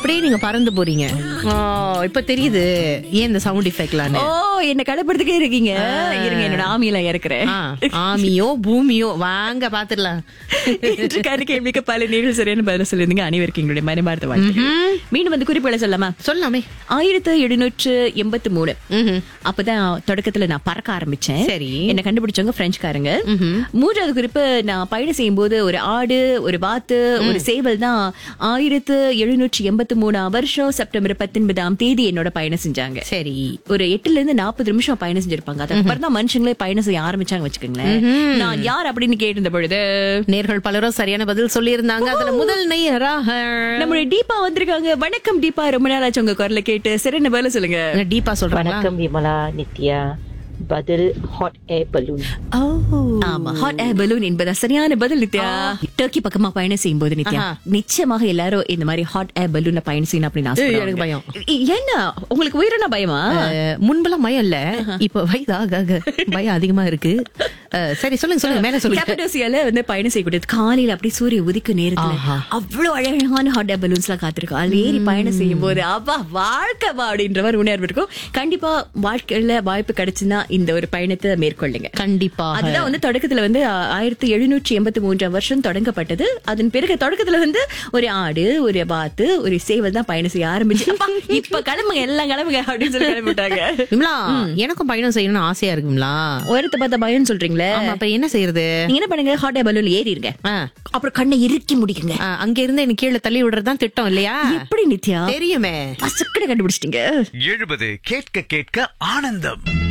அப்படியே நீங்க பறந்து போறீங்க ஓ இப்ப தெரியுது ஏன் இந்த சவுண்ட் எஃபெக்ட்லான்னு ஓ என்ன கடைப்படுத்துக்கே இருக்கீங்க இருங்க என்னோட ஆமியில இறக்குறேன் ஆ, ஆமியோ பூமியோ வாங்க பாத்துடலாம் இன்று கரு கேள்விக்கு பல நேர்கள் சரியான பதில சொல்லியிருந்தீங்க அனைவருக்கும் எங்களுடைய மனமார்ந்த வாழ்த்துக்கள் மீண்டும் வந்து குறிப்புகளை சொல்லலாமா சொல்லாமே ஆயிரத்து எழுநூற்று எண்பத்தி மூணு ம்ஹும். அப்பதான் தொடக்கத்துல நான் பறக்க ஆரம்பிச்சேன் சரி. என்ன கண்டுபிடிச்சவங்க பிரெஞ்சுக்காரங்க மூன்றாவது குறிப்பு நான் பயணம் செய்யும் போது ஒரு ஆடு ஒரு வாத்து ஒரு சேவல் தான் ஆயிரத்து எழுநூற்றி எண்பத்தி மூணாம் வருஷம் செப்டம்பர் பத்தொன்பதாம் தேதி என்னோட பயணம் செஞ்சாங்க சரி ஒரு எட்டுல இருந்து நாற்பது நிமிஷம் பயணம் செஞ்சிருப்பாங்க அதுக்கப்புறம் தான் மனுஷங்களே பயணம் செய்ய ஆரம்பிச்சாங்க வச்சுக்கோங்களேன் நான் யார் அப்படின்னு கேட்டிருந்த பொழுது நேர்கள் பலரும் சரியான பதில் சொல்லியிருந்தாங்க அதுல முதல் நெய்யராக நம்மளுடைய டீபா வந்திருக்காங்க வணக்கம் டீபா ரொம்ப நாள் ஆச்சு உங்க குரலை கேட்டு சரி என்ன பதில சொல்லுங்க டீப்பா சொல்றாங்களா வணக்கம் விமலா நித்யா பதில் ஹாட் ஏர் பலூன் ஆமா ஹாட் ஏர் பலூன் என்பதா சரியான பதில் நித்யா டர்க்கி பக்கமா பயணம் செய்யும் போது நித்யா ஆஹா. நிச்சயமாக எல்லாரும் இந்த மாதிரி ஹாட் ஏர் பலூன்ல பயணம் செய்யணும் அப்படின்னு ஏய், ஆசைப்படுவாங்க. எனக்கு பயம். இ- என்ன உங்களுக்கு உயிரின பயமா அஹ், முன்பெல்லாம் பயம் இல்ல இப்ப வயதாக ஆக பயம் அதிகமா இருக்கு அஹ், சரி சொல்லுங்க சொல்லுங்க மேல சொல்லுங்க கேபடோசியால வந்து பயணம் செய்யக்கூடியது காலையில அப்படியே சூரிய உதிக்க நேரத்துல ஆஹா. அவ்வளவு அழகான ஹாட் ஏர் பலூன்ஸ் எல்லாம் காத்திருக்கும் அதுல ஏறி பயணம் செய்யும் போது அப்பா வாழ்க்கை வா அப்படின்ற மாதிரி உணர்வு இருக்கும் கண்டிப்பா வாழ்க்கையில வாய்ப்பு கிடைச்சுன்னா இந்த ஒரு பயணத்தை மேற்கொள்ளுங்க கண்டிப்பா அதுதான் வந்து தொடக்கத்துல வந்து ஆ- ஆயிரத்தி எழுநூற்றி எண்பத்தி மூன்றாம் வருஷம் தொடங்கப்பட்டது அதன் பிறகு தொடக்கத்துல வந்து ஒரு ஆடு ஒரு வாத்து ஒரு சேவல் தான் பயணம் செய்ய ஆரம்பிச்சு அப்பா, இப்ப கிளம்புங்க எல்லாம் கிளம்புங்க அப்படின்னு சொல்லி கிளம்பிட்டாங்க விமலா எனக்கும் பயணம் செய்யணும்னு ஆசையா இருக்கு விமலா உயரத்தை பார்த்த பயம்னு சொல்றீங்களே ஆமா அப்ப என்ன செய்யறது நீங்க என்ன பண்ணுங்க ஹாட் ஏர் பலூன் ஏறிடுங்க ஆ, அப்புறம் கண்ணை இறுக்கி முடிக்குங்க ஆ, அங்க இருந்து எனக்கு கீழே தள்ளி விடுறதுதான் திட்டம் இல்லையா எப்படி நித்யா தெரியுமே பசக்கடை கண்டுபிடிச்சிட்டீங்க எழுபது கேட்க கேட்க ஆனந்தம்